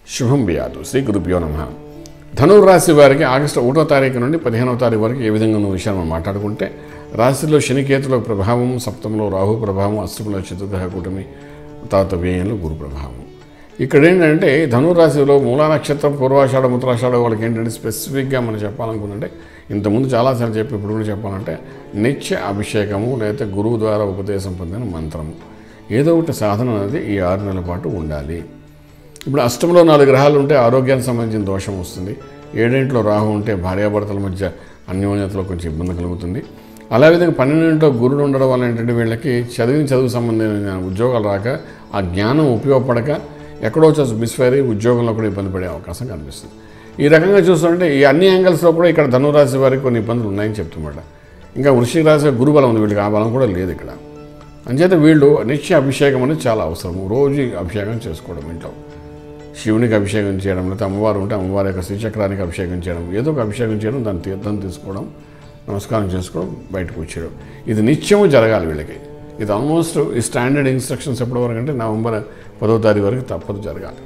శుభం బియాదు శ్రీ గురుభ్యో నమ ధనుర్రాశి వారికి ఆగస్టు ఒకటో తారీఖు నుండి పదిహేనవ తారీఖు వరకు ఏ విధంగా ఉన్న విషయాన్ని మనం మాట్లాడుకుంటే రాశిలో శనికేతుల ప్రభావం సప్తంలో రాహు ప్రభావం అష్టంలో చతుర్గ్రహ కూటమి తర్వాత వ్యయంలో గురు ప్రభావం ఇక్కడ ఏంటంటే ధనురాశిలో మూలా నక్షత్రం పూర్వాషాఢ ఉత్తరాషాఢ వాళ్ళకి ఏంటంటే స్పెసిఫిక్గా మనం చెప్పాలనుకుంటే ఇంతకుముందు చాలాసార్లు చెప్పి ఇప్పుడు కూడా చెప్పాలంటే నిత్య అభిషేకము లేదా గురువు ద్వారా ఉపదేశం పొందిన మంత్రము ఏదో ఒకటి సాధన అనేది ఈ ఆరు నెలల పాటు ఉండాలి ఇప్పుడు అష్టంలో నాలుగు గ్రహాలు ఉంటే ఆరోగ్యానికి సంబంధించిన దోషం వస్తుంది ఏడేంట్లో రాహు ఉంటే భార్యాభర్తల మధ్య అన్యోన్యతలో కొంచెం ఇబ్బంది కలుగుతుంది అలా విధంగా పన్నెండింటిలో గురుడు ఉండడం వల్ల ఏంటంటే వీళ్ళకి చదివిన చదువు సంబంధించిన ఉద్యోగాలు రాక ఆ జ్ఞానం ఉపయోగపడక ఎక్కడో వచ్చి మిస్ఫైర్ అయ్యి ఉద్యోగంలో కూడా ఇబ్బంది పడే అవకాశం కనిపిస్తుంది ఈ రకంగా చూస్తుంటే ఈ అన్ని యాంగిల్స్లో కూడా ఇక్కడ ధనురాశి వారికి కొన్ని ఇబ్బందులు ఉన్నాయని చెప్తున్నమాట ఇంకా వృశ్చిక రాశి గురు బలం ఉంది వీళ్ళకి ఆ బలం కూడా లేదు ఇక్కడ అంచేత వీళ్ళు నిత్య అభిషేకం అనేది చాలా అవసరం రోజు అభిషేకం చేసుకోవడం ఇంట్లో శివునికి అభిషేకం చేయడం లేకపోతే అమ్మవారు ఉంటే అమ్మవారి యొక్క శ్రీచక్రానికి అభిషేకం చేయడం ఏదో ఒక అభిషేకం చేయడం దాని తీర్థం తీసుకోవడం నమస్కారం చేసుకోవడం బయటకు వచ్చేయడం ఇది నిత్యము జరగాలి వీళ్ళకి ఇది ఆల్మోస్ట్ ఈ స్టాండర్డ్ ఇన్స్ట్రక్షన్స్ ఎప్పటి వరకు అంటే నవంబర్ పదో తారీఖు వరకు తప్పదు జరగాలి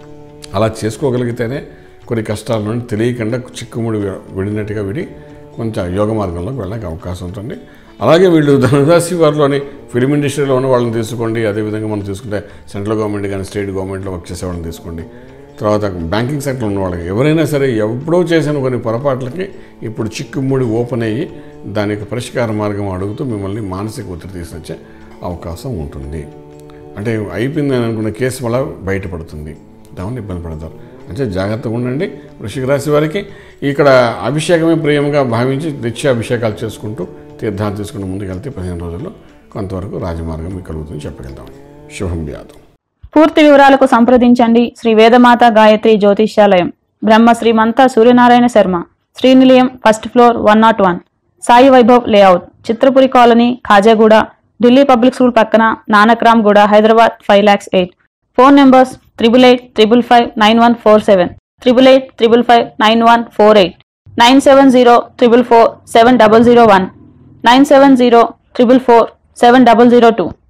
అలా చేసుకోగలిగితేనే కొన్ని కష్టాల నుండి తెలియకుండా చిక్కుముడి వి- విడినట్టుగా విడి కొంచెం యోగ మార్గంలోకి వెళ్ళడానికి అవకాశం ఉంటుంది అలాగే వీళ్ళు ధనురాశి వారిలోని ఫిలిం ఇండస్ట్రీలో ఉన్న వాళ్ళని తీసుకోండి అదేవిధంగా మనం తీసుకుంటే సెంట్రల్ గవర్నమెంట్ కానీ స్టేట్ గవర్నమెంట్లో వర్క్ చేసే వాళ్ళని తీసుకోండి తర్వాత బ్యాంకింగ్ సెక్టర్లో ఉన్న వాళ్ళకి ఎవరైనా సరే ఎప్పుడో చేసిన కొన్ని పొరపాట్లకి ఇప్పుడు చిక్కుముడి ఓపెన్ అయ్యి దానికి పరిష్కార మార్గం అడుగుతూ మిమ్మల్ని మానసిక ఒత్తిడి తీసుకొచ్చే అవకాశం ఉంటుంది అంటే అయిపోయింది అని అనుకున్న కేసు వల్ల బయటపడుతుంది దానివల్ల ఇబ్బంది పడతారు అంటే జాగ్రత్తగా ఉండండి వృషిక రాశి వారికి ఇక్కడ అభిషేకమే ప్రియంగా భావించి నిత్య అభిషేకాలు చేసుకుంటూ తీర్థాలు తీసుకుంటూ ముందుకెళ్తే పదిహేను రోజుల్లో కొంతవరకు రాజమార్గం మీకు కలుగుతుంది చెప్పగలుగుతాం శుభం వ్యాధం పూర్తి వివరాలకు సంప్రదించండి Shri Vedamata Gayatri Jyotishyalayam Brahma Srimantha Suryanarayana Sharma Srinilayam first floor one naught one Sai Vaibhav layout Chitrapuri colony Khajaguda Delhi public school పక్కన Nanakramguda Hyderabad five lakhs eight phone numbers triple eight triple five nine one four seven triple eight triple five nine one four eight nine seven zero triple four seven double zero one nine seven zero triple four seven double zero two